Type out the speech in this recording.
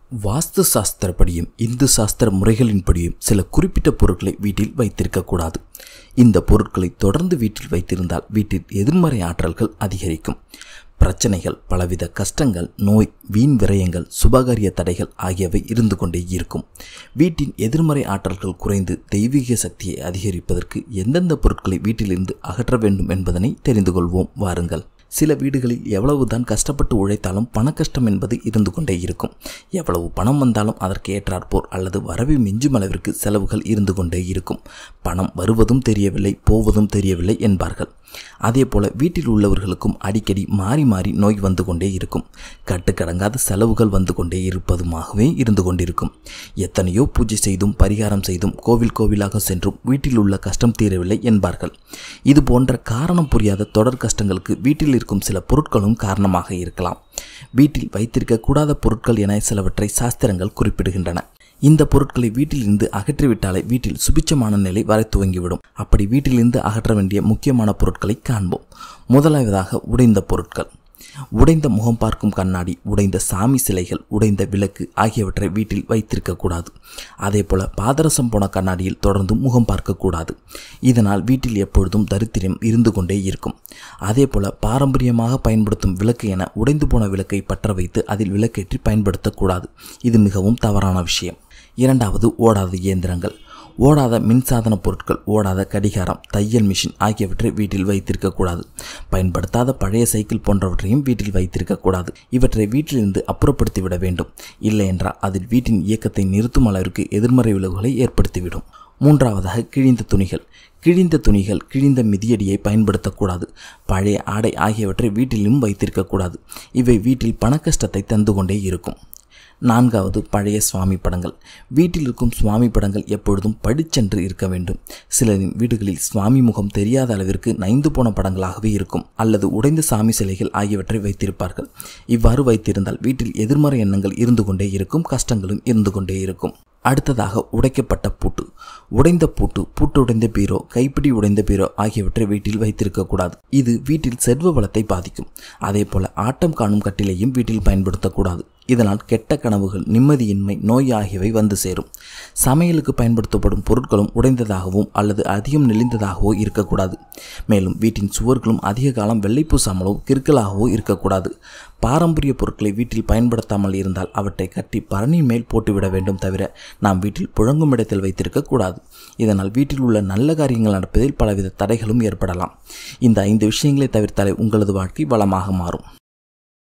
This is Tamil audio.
வாஸ்து சாஸ்திரப்படியும் இந்து சாஸ்திர முறைகளின்படியும் சில குறிப்பிட்ட பொருட்களை வீட்டில் வைத்திருக்கக்கூடாது இந்த பொருட்களை தொடர்ந்து வீட்டில் வைத்திருந்தால் வீட்டில் எதிர்மறை ஆற்றல்கள் அதிகரிக்கும் பிரச்சனைகள் பலவித கஷ்டங்கள் நோய் வீண் விரயங்கள் சுபகாரிய தடைகள் ஆகியவை இருந்து கொண்டே இருக்கும் வீட்டின் எதிர்மறை ஆற்றல்கள் குறைந்து தெய்வீக சக்தியை அதிகரிப்பதற்கு எந்தெந்த பொருட்களை வீட்டிலிருந்து அகற்ற வேண்டும் என்பதனை தெரிந்து கொள்வோம் வாருங்கள் சில வீடுகளில் எவ்வளவுதான் கஷ்டப்பட்டு உழைத்தாலும் பண கஷ்டம் என்பது இருந்து கொண்டே இருக்கும் எவ்வளவு பணம் வந்தாலும் அதற்கு ஏற்றாற்போர் அல்லது வரவை மிஞ்சும் அளவிற்கு செலவுகள் இருந்து கொண்டே இருக்கும் பணம் வருவதும் தெரியவில்லை போவதும் தெரியவில்லை என்பார்கள் அதே போல வீட்டில் உள்ளவர்களுக்கும் அடிக்கடி மாறி மாறி நோய் வந்து கொண்டே இருக்கும் கட்டுக்கடங்காத செலவுகள் வந்து கொண்டே இருப்பதுமாகவே இருந்து கொண்டிருக்கும் எத்தனையோ பூஜை செய்தும் பரிகாரம் செய்தும் கோவில் கோவிலாக சென்றும் வீட்டில் உள்ள கஷ்டம் தீரவில்லை என்பார்கள் இது போன்ற காரணம் புரியாத தொடர் கஷ்டங்களுக்கு வீட்டில் இருக்கும் சில பொருட்களும் காரணமாக இருக்கலாம் வீட்டில் வைத்திருக்க கூடாத பொருட்கள் என சிலவற்றை சாஸ்திரங்கள் குறிப்பிடுகின்றன இந்த பொருட்களை வீட்டிலிருந்து அகற்றிவிட்டாலே வீட்டில் சுபிச்சமான நிலை வர துவங்கிவிடும் அப்படி வீட்டிலிருந்து அகற்ற வேண்டிய முக்கியமான பொருட்களை காண்போம் முதலாவதாக உடைந்த பொருட்கள் உடைந்த முகம் பார்க்கும் கண்ணாடி உடைந்த சாமி சிலைகள் உடைந்த விளக்கு ஆகியவற்றை வீட்டில் வைத்திருக்கக்கூடாது அதே போல பாதரசம் போன கண்ணாடியில் தொடர்ந்து முகம் பார்க்கக்கூடாது இதனால் வீட்டில் எப்பொழுதும் தரித்திரம் இருந்து கொண்டே இருக்கும் அதே போல பாரம்பரியமாக பயன்படுத்தும் விளக்கு என உடைந்து போன விளக்கை பற்ற வைத்து அதில் விளக்கேற்றி பயன்படுத்தக்கூடாது இது மிகவும் தவறான விஷயம் இரண்டாவது ஓடாத இயந்திரங்கள் ஓடாத மின்சாதன பொருட்கள் ஓடாத கடிகாரம் தையல் மிஷின் ஆகியவற்றை வீட்டில் வைத்திருக்கக்கூடாது பயன்படுத்தாத பழைய சைக்கிள் போன்றவற்றையும் வீட்டில் வைத்திருக்கக்கூடாது இவற்றை வீட்டிலிருந்து அப்புறப்படுத்தி விட வேண்டும் இல்லை என்றால் அதில் வீட்டின் இயக்கத்தை நிறுத்தும் அளவிற்கு எதிர்மறை விளைவுகளை ஏற்படுத்திவிடும் மூன்றாவதாக கிழிந்த துணிகள் கிழிந்த துணிகள் கிழிந்த மிதியடியை பயன்படுத்தக்கூடாது பழைய ஆடை ஆகியவற்றை வீட்டிலும் வைத்திருக்கக்கூடாது இவை வீட்டில் பணக்கஷ்டத்தை தந்து கொண்டே இருக்கும் நான்காவது பழைய சுவாமி படங்கள் வீட்டில் இருக்கும் சுவாமி படங்கள் எப்பொழுதும் படிச்சென்று இருக்க வேண்டும் சிலரின் வீடுகளில் சுவாமி முகம் தெரியாத அளவிற்கு நைந்து போன படங்களாகவே இருக்கும் அல்லது உடைந்த சாமி சிலைகள் ஆகியவற்றை வைத்திருப்பார்கள் இவ்வாறு வைத்திருந்தால் வீட்டில் எதிர்மறை எண்ணங்கள் இருந்து கொண்டே இருக்கும் கஷ்டங்களும் இருந்து கொண்டே இருக்கும் அடுத்ததாக உடைக்கப்பட்ட பூட்டு உடைந்த பூட்டு பூட்டு உடைந்த பீரோ கைப்பிடி உடைந்த பீரோ ஆகியவற்றை வீட்டில் வைத்திருக்கக்கூடாது இது வீட்டில் செல்வ வளத்தை பாதிக்கும் அதே போல ஆட்டம் காணும் கட்டிலையும் வீட்டில் பயன்படுத்தக்கூடாது இதனால் கெட்ட கனவுகள் நிம்மதியின்மை நோய் ஆகியவை வந்து சேரும் சமையலுக்கு பயன்படுத்தப்படும் பொருட்களும் உடைந்ததாகவும் அல்லது அதிகம் நெளிந்ததாகவோ இருக்கக்கூடாது மேலும் வீட்டின் சுவர்களும் அதிக காலம் வெள்ளை பூசாமலோ கிறுக்கலாகவோ இருக்கக்கூடாது பாரம்பரிய பொருட்களை வீட்டில் பயன்படுத்தாமல் இருந்தால் அவற்றை கட்டி பரணி மேல் போட்டுவிட வேண்டும் தவிர நாம் வீட்டில் புழங்கும் இடத்தில் வைத்திருக்க கூடாது இதனால் வீட்டில் உள்ள நல்ல காரியங்கள் நடப்பதில் பலவித தடைகளும் ஏற்படலாம் இந்த ஐந்து விஷயங்களை தவிர்த்தாலே உங்களது வாழ்க்கை வளமாக மாறும்